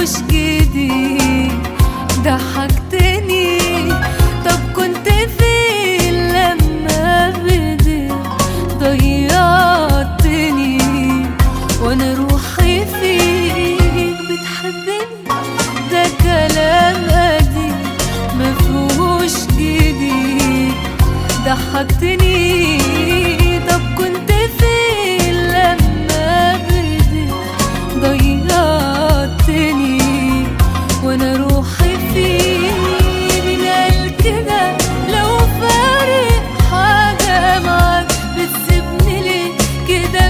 مفهوش جديد ضحكتني طب كنت فين لما بديت ضيعتني وانا روحي فيك بتحبني ده كلام قديم مفهوش جديد ضحكتني طب كنت فين لما بديت ضيعتني وانا روحي فيك مين قال كده لو فارق حاجة معاك بتسيبني ليه كده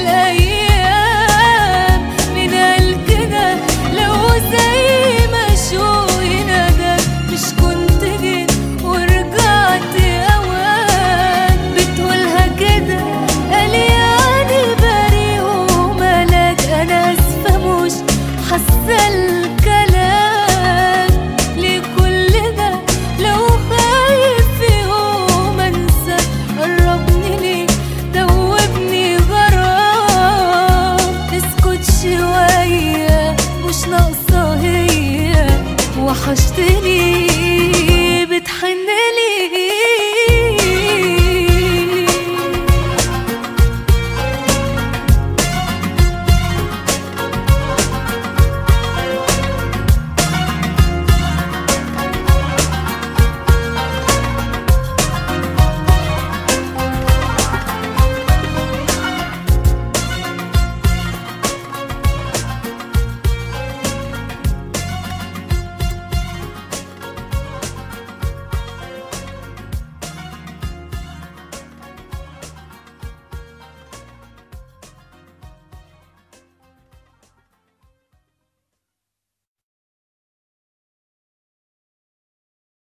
بالايام مين قال كده لو زي ما شوقي ناداك مش كنت جيت ورجعت اوان بتقولها كده قال يعني بريء وملاك انا اسفه مش حاسه الكلام ليه كل ده لو خايف في يوم انسى قربني ليه دوبني غرام اسكت شويه مش ناقصه هي وحشتني بتحنلي